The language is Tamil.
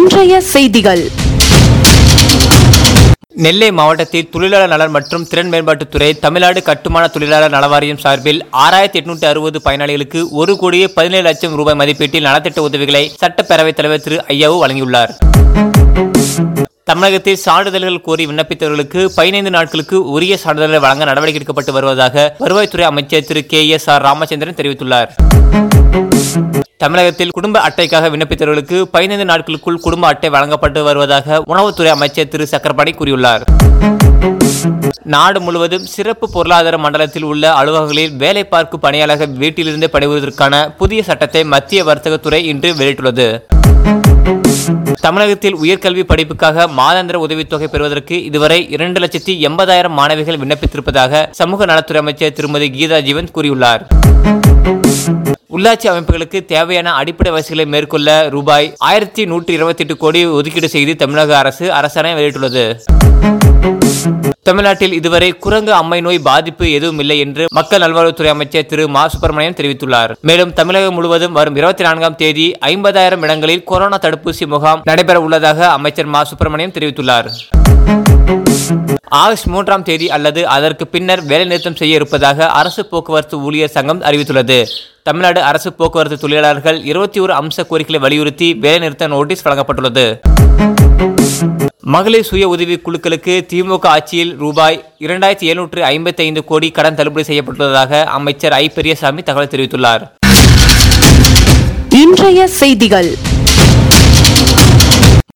இன்றைய செய்திகள் நெல்லை மாவட்டத்தில் தொழிலாளர் நலன் மற்றும் திறன் மேம்பாட்டுத்துறை தமிழ்நாடு கட்டுமான தொழிலாளர் நல வாரியம் சார்பில் ஆறாயிரத்தி எட்நூற்றி அறுபது பயனாளிகளுக்கு ஒரு கோடியே பதினேழு லட்சம் ரூபாய் மதிப்பீட்டில் நலத்திட்ட உதவிகளை சட்டப்பேரவைத் தலைவர் திரு ஐயாவு வழங்கியுள்ளார் தமிழகத்தில் சான்றிதழ்கள் கோரி விண்ணப்பித்தவர்களுக்கு பதினைந்து நாட்களுக்கு உரிய சான்றிதழ்களை வழங்க நடவடிக்கை எடுக்கப்பட்டு வருவதாக வருவாய்த்துறை அமைச்சர் திரு கே எஸ் ஆர் ராமச்சந்திரன் தெரிவித்துள்ளார் தமிழகத்தில் குடும்ப அட்டைக்காக விண்ணப்பித்தவர்களுக்கு பதினைந்து நாட்களுக்குள் குடும்ப அட்டை வழங்கப்பட்டு வருவதாக உணவுத்துறை அமைச்சர் திரு சக்கரபாணி கூறியுள்ளார் நாடு முழுவதும் சிறப்பு பொருளாதார மண்டலத்தில் உள்ள அலுவலகங்களில் வேலை பார்க்கும் பணியாளர்கள் வீட்டிலிருந்தே பணிபுரிவதற்கான புதிய சட்டத்தை மத்திய வர்த்தகத்துறை இன்று வெளியிட்டுள்ளது தமிழகத்தில் உயர்கல்வி படிப்புக்காக மாதாந்திர உதவித்தொகை பெறுவதற்கு இதுவரை இரண்டு லட்சத்தி எண்பதாயிரம் மாணவிகள் விண்ணப்பித்திருப்பதாக சமூக நலத்துறை அமைச்சர் திருமதி கீதா ஜீவன் கூறியுள்ளார் உள்ளாட்சி அமைப்புகளுக்கு தேவையான அடிப்படை வசதிகளை மேற்கொள்ள ரூபாய் ஆயிரத்தி நூற்றி இருபத்தி எட்டு கோடி ஒதுக்கீடு செய்து தமிழக அரசு அரசாணை வெளியிட்டுள்ளது தமிழ்நாட்டில் இதுவரை குரங்கு அம்மை நோய் பாதிப்பு எதுவும் இல்லை என்று மக்கள் நல்வாழ்வுத்துறை அமைச்சர் திரு மா சுப்பிரமணியன் தெரிவித்துள்ளார் மேலும் தமிழகம் முழுவதும் வரும் இருபத்தி நான்காம் தேதி ஐம்பதாயிரம் இடங்களில் கொரோனா தடுப்பூசி முகாம் நடைபெற உள்ளதாக அமைச்சர் மா சுப்பிரமணியன் தெரிவித்துள்ளார் ஆகஸ்ட் மூன்றாம் தேதி அல்லது அதற்கு பின்னர் வேலைநிறுத்தம் செய்ய இருப்பதாக அரசு போக்குவரத்து ஊழியர் சங்கம் அறிவித்துள்ளது தமிழ்நாடு அரசு போக்குவரத்து தொழிலாளர்கள் இருபத்தி ஒரு அம்ச கோரிக்கைகளை வலியுறுத்தி வேலைநிறுத்த நோட்டீஸ் வழங்கப்பட்டுள்ளது மகளிர் சுய உதவி குழுக்களுக்கு திமுக ஆட்சியில் ரூபாய் இரண்டாயிரத்தி எழுநூற்று ஐம்பத்தி ஐந்து கோடி கடன் தள்ளுபடி செய்யப்பட்டுள்ளதாக அமைச்சர் ஐ பெரியசாமி தகவல் தெரிவித்துள்ளார் இன்றைய செய்திகள்